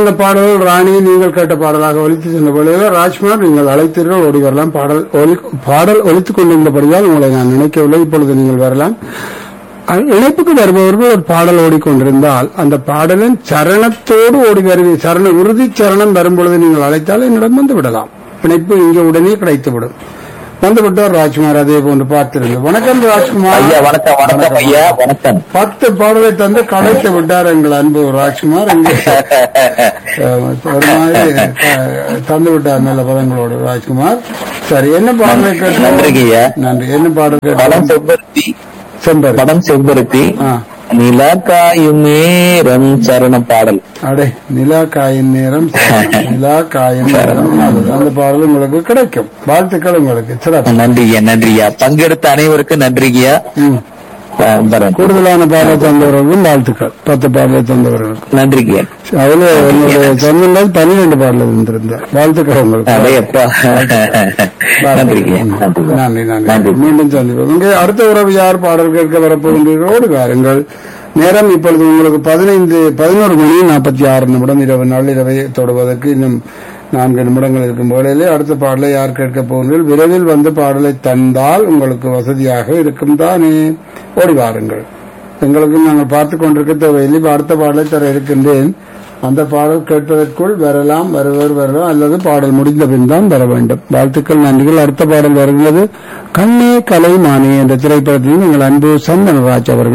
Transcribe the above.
கூடுதலான பாடல்கள் ராணி நீங்கள் கேட்ட பாடலாக ஒலித்து சென்ற பொழுது ராஜ்குமார் நீங்கள் அழைத்தீர்கள் ஓடி வரலாம் பாடல் ஒலி- பாடல் ஒலித்துக் கொண்டிருந்தபடியால் உங்களை நான் நினைக்கவில்லை இப்பொழுது நீங்கள் வரலாம் அ- இணைப்புக்கு வருபவர்கள் ஒரு பாடல் ஓடிக்கொண்டிருந்தால் அந்த பாடலின் சரணத்தோடு ஓடி வருவி சரண உறுதி சரணம் வரும்பொழுது நீங்கள் அழைத்தால் என்னிடம் வந்து விடலாம் இணைப்பு இங்கே உடனே கிடைத்துவிடும் வந்து விட்டார் ராஜ்குமார் அதே போன்று பார்த்திருந்தோம் வணக்கம் ராஜ்குமார் ஐயா வணக்கம் வணக்கம் ஐயா வணக்கம் பத்து பாடலை தந்து கலைத்து விட்டார் எங்கள் அன்பு ராஜ்குமார் இங்கே அஹ், ஒரு மாதிரி அஹ், தந்து விட்டார் நல்ல பதங்களோடு ராஜ்குமார் சரி என்ன பாடலை கேட்டோம் நன்றிங்க ஐயா நன்றி என்ன பாடல் படம் கேட்டோம் செவ்வருத்தி செம்பர் படம் செவ்வருத்தி ஆ நிலா காயும் நேரம் சரண பாடல் அடே நிலா காயின் நேரம் நிலா காயின் நேரம் நல்லது. அந்த பாடல் உங்களுக்கு கிடைக்கும் வாழ்த்துக்கள் உங்களுக்கு சிறப்பு நன்றியா நன்றியா பங்கெடுத்த அனைவருக்கும் நன்றிங்கய்யா ம். ஆ, வரேன். கூடுதலான பாடலை தந்தவர்களுக்கும் வாழ்த்துக்கள் பத்து பாடலை தந்தவர்களுக்கும் நன்றிங்கய்யா அதுல என்னுடைய சொந்தங்கள் பன்னிரண்டு பாடல் இருந்திருந்தார் வாழ்த்துக்கள் உங்களுக்கு அடையப்பா நன்றிங்கய்யா நன்றி நன்றி நன்றி நன்றி. மீண்டும் சந்திப்போம் இங்கே அடுத்த உறவு யார் பாடல் கேட்க வரப்போகின்றீர்களோடு வாருங்கள் நேரம் இப்பொழுது உங்களுக்கு பதினைந்து பதினோரு மணி நாற்பத்தி ஆறு நிமிடம் இரவு நள்ளிரவை தொடுவதற்கு இன்னும் நான்கு நிமிடங்கள் இருக்கும் வேளையிலே அடுத்த பாடலை யார் கேட்க போகிறீர்கள் விரைவில் வந்து பாடலை தந்தால் உங்களுக்கு வசதியாக இருக்கும் தானே ஓடி வாருங்கள் எங்களுக்கும் நாங்கள் பார்த்து கொண்டிருக்க தேவையில்லை இப்ப அடுத்த பாடலை தர இருக்கின்றேன் அந்த பாடல் கேட்பதற்குள் வரலாம் வருவர் வரலாம் அல்லது பாடல் முடிந்த பின் தான் வர வேண்டும் வாழ்த்துக்கள் நன்றிகள் அடுத்த பாடல் வருகிறது கண்ணே கலை மானே என்ற திரைப்படத்தில் எங்கள் அன்பு சந்தனராஜ் அவர்கள்